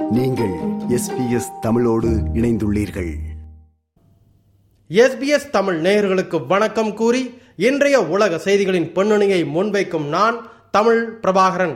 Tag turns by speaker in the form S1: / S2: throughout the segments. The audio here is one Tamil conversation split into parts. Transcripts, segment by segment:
S1: நீங்கள் எஸ்பிஎஸ் தமிழோடு இணைந்துள்ளீர்கள்
S2: எஸ்பிஎஸ் தமிழ் நேயர்களுக்கு வணக்கம் கூறி இன்றைய உலக செய்திகளின் பொன்னணியை முன்வைக்கும் நான் தமிழ் பிரபாகரன்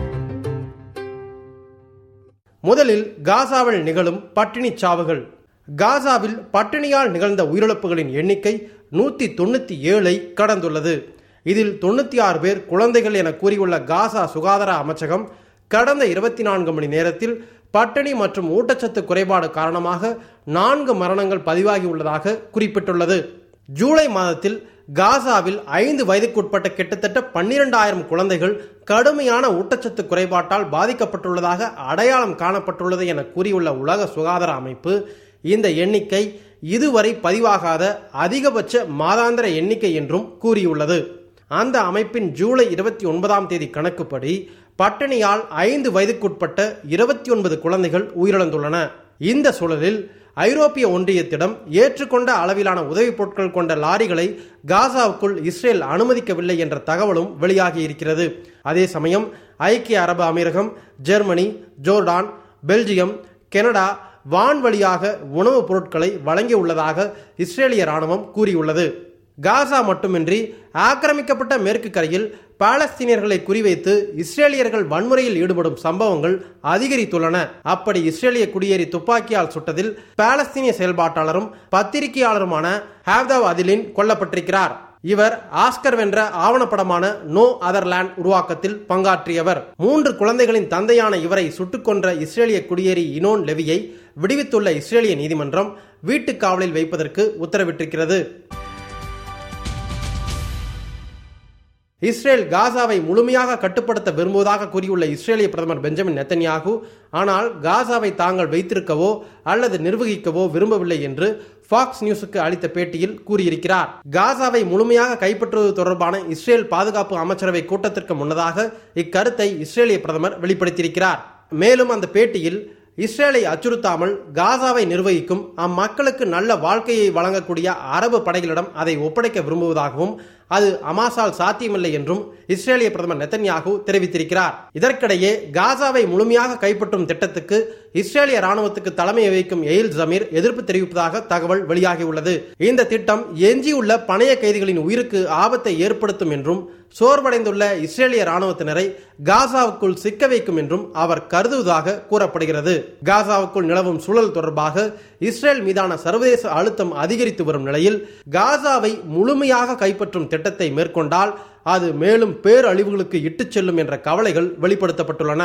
S2: முதலில் காசாவில் நிகழும் பட்டினிச் சாவுகள் காசாவில் பட்டினியால் நிகழ்ந்த உயிரிழப்புகளின் எண்ணிக்கை நூற்றி தொண்ணூற்றி ஏழை கடந்துள்ளது இதில் தொண்ணூற்றி ஆறு பேர் குழந்தைகள் என கூறியுள்ள காசா சுகாதார அமைச்சகம் கடந்த இருபத்தி நான்கு மணி நேரத்தில் பட்டினி மற்றும் ஊட்டச்சத்து குறைபாடு காரணமாக நான்கு மரணங்கள் பதிவாகியுள்ளதாக குறிப்பிட்டுள்ளது ஜூலை மாதத்தில் காசாவில் ஐந்து வயதுக்குட்பட்ட கிட்டத்தட்ட பன்னிரெண்டாயிரம் குழந்தைகள் கடுமையான ஊட்டச்சத்து குறைபாட்டால் பாதிக்கப்பட்டுள்ளதாக அடையாளம் காணப்பட்டுள்ளது என கூறியுள்ள உலக சுகாதார அமைப்பு இந்த எண்ணிக்கை இதுவரை பதிவாகாத அதிகபட்ச மாதாந்திர எண்ணிக்கை என்றும் கூறியுள்ளது அந்த அமைப்பின் ஜூலை இருபத்தி ஒன்பதாம் தேதி கணக்குப்படி பட்டினியால் ஐந்து வயதுக்குட்பட்ட இருபத்தி ஒன்பது குழந்தைகள் உயிரிழந்துள்ளன இந்த சூழலில் ஐரோப்பிய ஒன்றியத்திடம் ஏற்றுக்கொண்ட அளவிலான உதவிப் பொருட்கள் கொண்ட லாரிகளை காசாவுக்குள் இஸ்ரேல் அனுமதிக்கவில்லை என்ற தகவலும் வெளியாகி இருக்கிறது அதே சமயம் ஐக்கிய அரபு அமீரகம் ஜெர்மனி ஜோர்டான் பெல்ஜியம் கனடா வான்வழியாக உணவுப் பொருட்களை வழங்கியுள்ளதாக இஸ்ரேலிய ராணுவம் கூறியுள்ளது காசா மட்டுமின்றி ஆக்கிரமிக்கப்பட்ட மேற்கு கரையில் பாலஸ்தீனியர்களை குறிவைத்து இஸ்ரேலியர்கள் வன்முறையில் ஈடுபடும் சம்பவங்கள் அதிகரித்துள்ளன அப்படி இஸ்ரேலிய குடியேறி துப்பாக்கியால் சுட்டதில் பாலஸ்தீனிய செயல்பாட்டாளரும் பத்திரிகையாளருமான ஹாவ்தாவ் அதிலின் கொல்லப்பட்டிருக்கிறார் இவர் ஆஸ்கர் வென்ற ஆவணப்படமான நோ அதர்லேண்ட் உருவாக்கத்தில் பங்காற்றியவர் மூன்று குழந்தைகளின் தந்தையான இவரை சுட்டுக் கொன்ற இஸ்ரேலிய குடியேறி இனோன் லெவியை விடுவித்துள்ள இஸ்ரேலிய நீதிமன்றம் வீட்டுக் காவலில் வைப்பதற்கு உத்தரவிட்டிருக்கிறது இஸ்ரேல் காசாவை முழுமையாக கட்டுப்படுத்த விரும்புவதாக கூறியுள்ள இஸ்ரேலிய பிரதமர் பெஞ்சமின் நெத்தன்யாகு ஆனால் காசாவை தாங்கள் வைத்திருக்கவோ அல்லது நிர்வகிக்கவோ விரும்பவில்லை என்று ஃபாக்ஸ் நியூஸுக்கு அளித்த பேட்டியில் கூறியிருக்கிறார் காசாவை முழுமையாக கைப்பற்றுவது தொடர்பான இஸ்ரேல் பாதுகாப்பு அமைச்சரவை கூட்டத்திற்கு முன்னதாக இக்கருத்தை இஸ்ரேலிய பிரதமர் வெளிப்படுத்தியிருக்கிறார் மேலும் அந்த பேட்டியில் இஸ்ரேலை அச்சுறுத்தாமல் காசாவை நிர்வகிக்கும் அம்மக்களுக்கு நல்ல வாழ்க்கையை வழங்கக்கூடிய அரபு படைகளிடம் அதை ஒப்படைக்க விரும்புவதாகவும் அது அமாசால் சாத்தியமில்லை என்றும் இஸ்ரேலிய பிரதமர் நெத்தன்யாகு தெரிவித்திருக்கிறார் இதற்கிடையே காசாவை முழுமையாக கைப்பற்றும் திட்டத்துக்கு இஸ்ரேலிய ராணுவத்துக்கு தலைமை வகிக்கும் எயில் ஜமீர் எதிர்ப்பு தெரிவிப்பதாக தகவல் வெளியாகியுள்ளது இந்த திட்டம் எஞ்சியுள்ள பணைய கைதிகளின் உயிருக்கு ஆபத்தை ஏற்படுத்தும் என்றும் சோர்வடைந்துள்ள இஸ்ரேலிய ராணுவத்தினரை காசாவுக்குள் சிக்க வைக்கும் என்றும் அவர் கருதுவதாக கூறப்படுகிறது காசாவுக்குள் நிலவும் சூழல் தொடர்பாக இஸ்ரேல் மீதான சர்வதேச அழுத்தம் அதிகரித்து வரும் நிலையில் காசாவை முழுமையாக கைப்பற்றும் திட்டத்தை மேற்கொண்டால் அது மேலும் பேரழிவுகளுக்கு இட்டுச் செல்லும் என்ற கவலைகள் வெளிப்படுத்தப்பட்டுள்ளன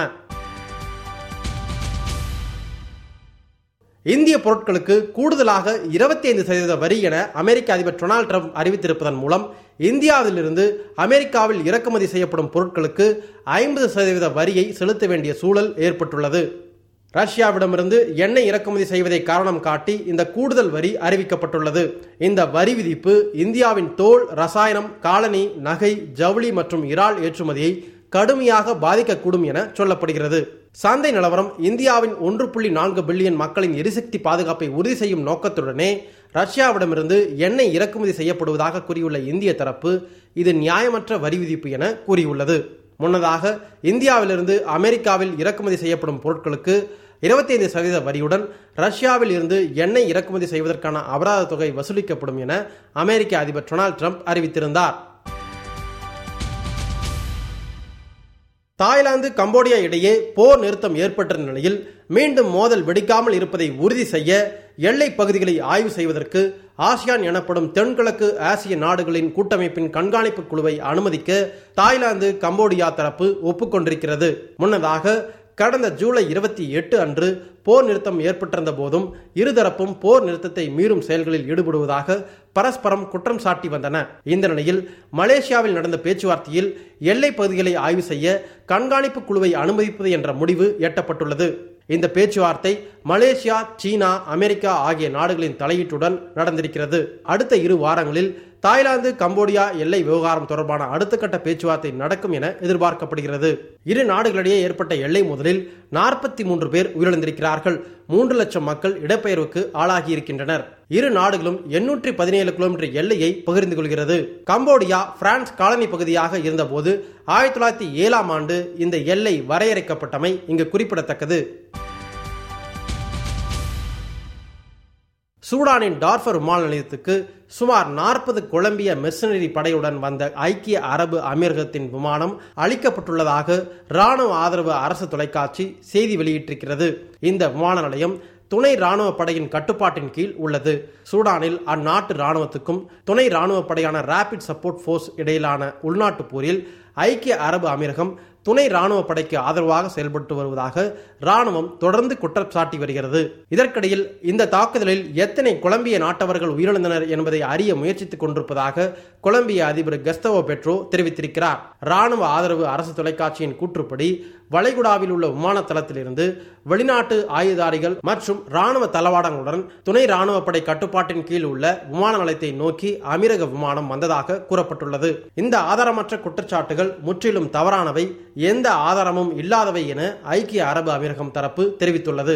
S2: இந்திய பொருட்களுக்கு கூடுதலாக இருபத்தி ஐந்து சதவீத வரி என அமெரிக்க அதிபர் டொனால்டு ட்ரம்ப் அறிவித்திருப்பதன் மூலம் இந்தியாவிலிருந்து அமெரிக்காவில் இறக்குமதி செய்யப்படும் பொருட்களுக்கு ஐம்பது சதவீத வரியை செலுத்த வேண்டிய சூழல் ஏற்பட்டுள்ளது ரஷ்யாவிடமிருந்து எண்ணெய் இறக்குமதி செய்வதை காரணம் காட்டி இந்த கூடுதல் வரி அறிவிக்கப்பட்டுள்ளது இந்த வரி விதிப்பு இந்தியாவின் தோல் ரசாயனம் காலனி நகை ஜவுளி மற்றும் இறால் ஏற்றுமதியை கடுமையாக பாதிக்கக்கூடும் என சொல்லப்படுகிறது சந்தை நிலவரம் இந்தியாவின் ஒன்று புள்ளி நான்கு பில்லியன் மக்களின் எரிசக்தி பாதுகாப்பை உறுதி செய்யும் நோக்கத்துடனே ரஷ்யாவிடமிருந்து எண்ணெய் இறக்குமதி செய்யப்படுவதாக கூறியுள்ள இந்திய தரப்பு இது நியாயமற்ற வரி விதிப்பு என கூறியுள்ளது முன்னதாக இந்தியாவிலிருந்து அமெரிக்காவில் இறக்குமதி செய்யப்படும் பொருட்களுக்கு இருபத்தி ஐந்து சதவீத வரியுடன் ரஷ்யாவில் இருந்து எண்ணெய் இறக்குமதி செய்வதற்கான அபராத தொகை வசூலிக்கப்படும் என அமெரிக்க அதிபர் டொனால்டு ட்ரம்ப் அறிவித்திருந்தார் தாய்லாந்து கம்போடியா இடையே போர் நிறுத்தம் ஏற்பட்ட நிலையில் மீண்டும் மோதல் வெடிக்காமல் இருப்பதை உறுதி செய்ய எல்லை பகுதிகளை ஆய்வு செய்வதற்கு ஆசியான் எனப்படும் தென்கிழக்கு ஆசிய நாடுகளின் கூட்டமைப்பின் கண்காணிப்பு குழுவை அனுமதிக்க தாய்லாந்து கம்போடியா தரப்பு ஒப்புக்கொண்டிருக்கிறது முன்னதாக கடந்த ஜூலை இருபத்தி எட்டு அன்று போர் நிறுத்தம் ஏற்பட்டிருந்த போதும் இருதரப்பும் போர் நிறுத்தத்தை மீறும் செயல்களில் ஈடுபடுவதாக பரஸ்பரம் குற்றம் சாட்டி வந்தன இந்த நிலையில் மலேசியாவில் நடந்த பேச்சுவார்த்தையில் எல்லை பகுதிகளை ஆய்வு செய்ய கண்காணிப்பு குழுவை அனுமதிப்பது என்ற முடிவு எட்டப்பட்டுள்ளது இந்த பேச்சுவார்த்தை மலேசியா சீனா அமெரிக்கா ஆகிய நாடுகளின் தலையீட்டுடன் நடந்திருக்கிறது அடுத்த இரு வாரங்களில் தாய்லாந்து கம்போடியா எல்லை விவகாரம் தொடர்பான அடுத்த கட்ட பேச்சுவார்த்தை நடக்கும் என எதிர்பார்க்கப்படுகிறது இரு நாடுகளிடையே ஏற்பட்ட எல்லை முதலில் நாற்பத்தி மூன்று பேர் உயிரிழந்திருக்கிறார்கள் மூன்று லட்சம் மக்கள் இடப்பெயர்வுக்கு ஆளாகியிருக்கின்றனர் இரு நாடுகளும் எண்ணூற்றி பதினேழு கிலோமீட்டர் எல்லையை பகிர்ந்து கொள்கிறது கம்போடியா பிரான்ஸ் காலனி பகுதியாக இருந்தபோது ஆயிரத்தி தொள்ளாயிரத்தி ஏழாம் ஆண்டு இந்த எல்லை வரையறைக்கப்பட்டமை இங்கு குறிப்பிடத்தக்கது சூடானின் டார்ஃபர் விமான நிலையத்துக்கு சுமார் நாற்பது கொலம்பிய மெர்சனரி படையுடன் வந்த ஐக்கிய அரபு அமீரகத்தின் விமானம் அளிக்கப்பட்டுள்ளதாக ராணுவ ஆதரவு அரசு தொலைக்காட்சி செய்தி வெளியிட்டிருக்கிறது இந்த விமான நிலையம் துணை ராணுவ படையின் கட்டுப்பாட்டின் கீழ் உள்ளது சூடானில் அந்நாட்டு ராணுவத்துக்கும் துணை ராணுவ படையான ரேபிட் சப்போர்ட் போர்ஸ் இடையிலான உள்நாட்டு போரில் ஐக்கிய அரபு அமீரகம் துணை ராணுவ படைக்கு ஆதரவாக செயல்பட்டு வருவதாக ராணுவம் தொடர்ந்து குற்றம் சாட்டி வருகிறது இதற்கிடையில் இந்த தாக்குதலில் எத்தனை கொலம்பிய நாட்டவர்கள் உயிரிழந்தனர் என்பதை அறிய முயற்சித்துக் கொண்டிருப்பதாக கொலம்பிய அதிபர் கஸ்தவோ பெட்ரோ தெரிவித்திருக்கிறார் ராணுவ ஆதரவு அரசு தொலைக்காட்சியின் கூற்றுப்படி வளைகுடாவில் உள்ள விமான தளத்திலிருந்து வெளிநாட்டு ஆயுதாரிகள் மற்றும் ராணுவ தளவாடங்களுடன் துணை ராணுவ படை கட்டுப்பாட்டின் கீழ் உள்ள விமான நிலையத்தை நோக்கி அமீரக விமானம் வந்ததாக கூறப்பட்டுள்ளது இந்த ஆதாரமற்ற குற்றச்சாட்டுகள் முற்றிலும் தவறானவை எந்த ஆதாரமும் இல்லாதவை என ஐக்கிய அரபு அமீரகம் தரப்பு தெரிவித்துள்ளது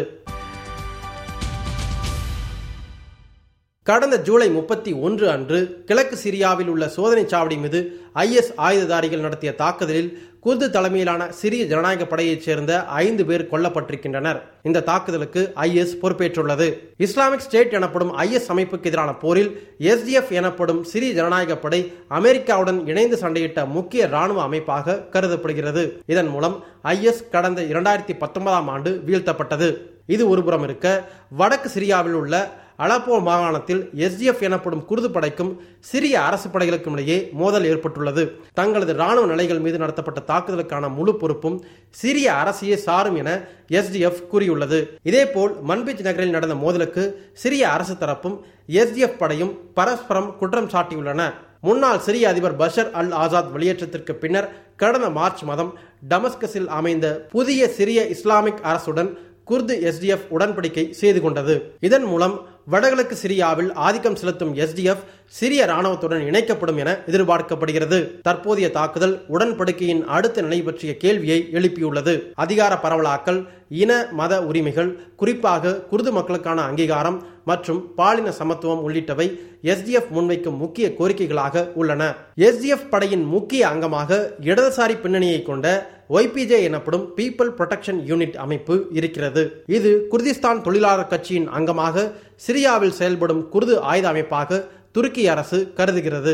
S2: கடந்த ஜூலை முப்பத்தி ஒன்று அன்று கிழக்கு சிரியாவில் உள்ள சோதனை சாவடி மீது ஐஎஸ் ஆயுததாரிகள் நடத்திய தாக்குதலில் குர்து தலைமையிலான சிரிய ஜனநாயக படையைச் சேர்ந்த ஐந்து பேர் கொல்லப்பட்டிருக்கின்றனர் இந்த தாக்குதலுக்கு ஐஎஸ் பொறுப்பேற்றுள்ளது இஸ்லாமிக் ஸ்டேட் எனப்படும் ஐஎஸ் அமைப்புக்கு எதிரான போரில் எஸ்டிஎஃப் எனப்படும் சிரிய ஜனநாயக படை அமெரிக்காவுடன் இணைந்து சண்டையிட்ட முக்கிய ராணுவ அமைப்பாக கருதப்படுகிறது இதன் மூலம் ஐஎஸ் கடந்த இரண்டாயிரத்தி பத்தொன்பதாம் ஆண்டு வீழ்த்தப்பட்டது இது ஒருபுறம் இருக்க வடக்கு சிரியாவில் உள்ள அலப்போ மாகாணத்தில் எஸ்டிஎஃப் எனப்படும் குருது படைக்கும் சிரிய அரசு படைகளுக்கும் இடையே மோதல் ஏற்பட்டுள்ளது தங்களது ராணுவ நிலைகள் மீது நடத்தப்பட்ட தாக்குதலுக்கான முழு பொறுப்பும் சிரிய அரசையே சாரும் என எஸ்டிஎஃப் கூறியுள்ளது இதேபோல் மன்பிச் நகரில் நடந்த மோதலுக்கு சிரிய அரசு தரப்பும் எஸ்டிஎஃப் படையும் பரஸ்பரம் குற்றம் சாட்டியுள்ளன முன்னாள் சிரிய அதிபர் பஷர் அல் ஆசாத் வெளியேற்றத்திற்கு பின்னர் கடந்த மார்ச் மாதம் டமஸ்கஸில் அமைந்த புதிய சிரிய இஸ்லாமிக் அரசுடன் குர்து எஸ்டிஎஃப் உடன்படிக்கை செய்து கொண்டது இதன் மூலம் வடகிழக்கு சிரியாவில் ஆதிக்கம் செலுத்தும் எஸ்டிஎஃப் சிரிய ராணுவத்துடன் இணைக்கப்படும் என எதிர்பார்க்கப்படுகிறது தற்போதைய தாக்குதல் உடன்படிக்கையின் அடுத்த நிலை பற்றிய கேள்வியை எழுப்பியுள்ளது அதிகார பரவலாக்கல் இன மத உரிமைகள் குறிப்பாக குர்து மக்களுக்கான அங்கீகாரம் மற்றும் பாலின சமத்துவம் உள்ளிட்டவை எஸ்டிஎஃப் முன்வைக்கும் முக்கிய கோரிக்கைகளாக உள்ளன எஸ்டிஎஃப் படையின் முக்கிய அங்கமாக இடதுசாரி பின்னணியை கொண்ட ஒய்பிஜே எனப்படும் பீப்பிள் புரொடெக்ஷன் யூனிட் அமைப்பு இருக்கிறது இது குர்திஸ்தான் தொழிலாளர் கட்சியின் அங்கமாக சிரியாவில் செயல்படும் குர்து ஆயுத அமைப்பாக துருக்கி அரசு கருதுகிறது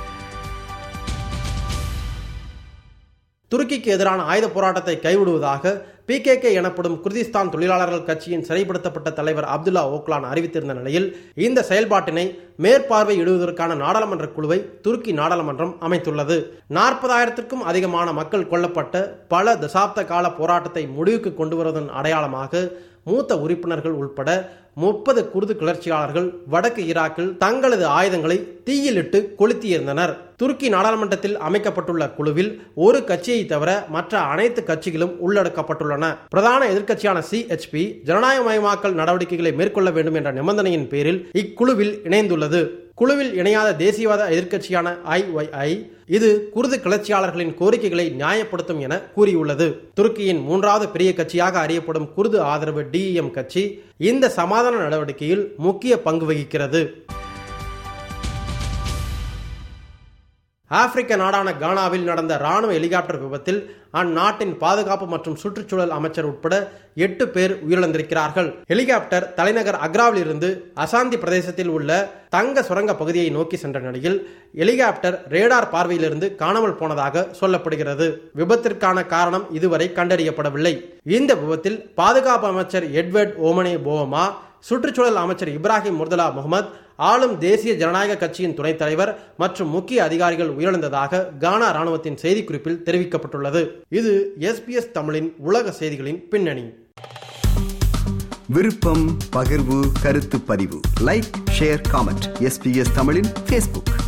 S2: துருக்கிக்கு எதிரான ஆயுத போராட்டத்தை கைவிடுவதாக பிகேகே எனப்படும் குர்திஸ்தான் தொழிலாளர்கள் கட்சியின் சிறைப்படுத்தப்பட்ட தலைவர் அப்துல்லா ஓக்லான் அறிவித்திருந்த நிலையில் இந்த செயல்பாட்டினை மேற்பார்வையிடுவதற்கான நாடாளுமன்ற குழுவை துருக்கி நாடாளுமன்றம் அமைத்துள்ளது நாற்பதாயிரத்திற்கும் அதிகமான மக்கள் கொல்லப்பட்ட பல தசாப்த கால போராட்டத்தை முடிவுக்கு கொண்டு வருவதன் அடையாளமாக மூத்த உறுப்பினர்கள் உட்பட முப்பது குர்து கிளர்ச்சியாளர்கள் வடக்கு ஈராக்கில் தங்களது ஆயுதங்களை தீயிலிட்டு கொளுத்தியிருந்தனர் துருக்கி நாடாளுமன்றத்தில் அமைக்கப்பட்டுள்ள குழுவில் ஒரு கட்சியை தவிர மற்ற அனைத்து கட்சிகளும் உள்ளடக்கப்பட்டுள்ளன பிரதான எதிர்க்கட்சியான சிஎச்பி ஜனநாயகமயமாக்கல் நடவடிக்கைகளை மேற்கொள்ள வேண்டும் என்ற நிபந்தனையின் பேரில் இக்குழுவில் இணைந்துள்ளது குழுவில் இணையாத தேசியவாத எதிர்க்கட்சியான ஐஒய்ஐ இது குர்து கிளர்ச்சியாளர்களின் கோரிக்கைகளை நியாயப்படுத்தும் என கூறியுள்ளது துருக்கியின் மூன்றாவது பெரிய கட்சியாக அறியப்படும் குர்து ஆதரவு டிஎம் கட்சி இந்த சமாதான நடவடிக்கையில் முக்கிய பங்கு வகிக்கிறது ஆப்பிரிக்க நாடான கானாவில் நடந்த ராணுவ ஹெலிகாப்டர் விபத்தில் அந்நாட்டின் பாதுகாப்பு மற்றும் சுற்றுச்சூழல் அமைச்சர் உட்பட எட்டு பேர் உயிரிழந்திருக்கிறார்கள் ஹெலிகாப்டர் தலைநகர் அக்ராவில் இருந்து அசாந்தி பிரதேசத்தில் உள்ள தங்க சுரங்க பகுதியை நோக்கி சென்ற நிலையில் ஹெலிகாப்டர் ரேடார் பார்வையிலிருந்து காணாமல் போனதாக சொல்லப்படுகிறது விபத்திற்கான காரணம் இதுவரை கண்டறியப்படவில்லை இந்த விபத்தில் பாதுகாப்பு அமைச்சர் எட்வர்ட் ஓமனே போவமா சுற்றுச்சூழல் அமைச்சர் இப்ராஹிம் முர்தலா முகமது ஆளும் தேசிய ஜனநாயக கட்சியின் துணைத் தலைவர் மற்றும் முக்கிய அதிகாரிகள் உயிரிழந்ததாக கானா ராணுவத்தின் செய்திக்குறிப்பில் தெரிவிக்கப்பட்டுள்ளது இது எஸ்பிஎஸ் தமிழின் உலக செய்திகளின் பின்னணி
S1: விருப்பம் பகிர்வு கருத்து பதிவு லைக் ஷேர் காமெண்ட் எஸ்பிஎஸ் தமிழின் ஃபேஸ்புக்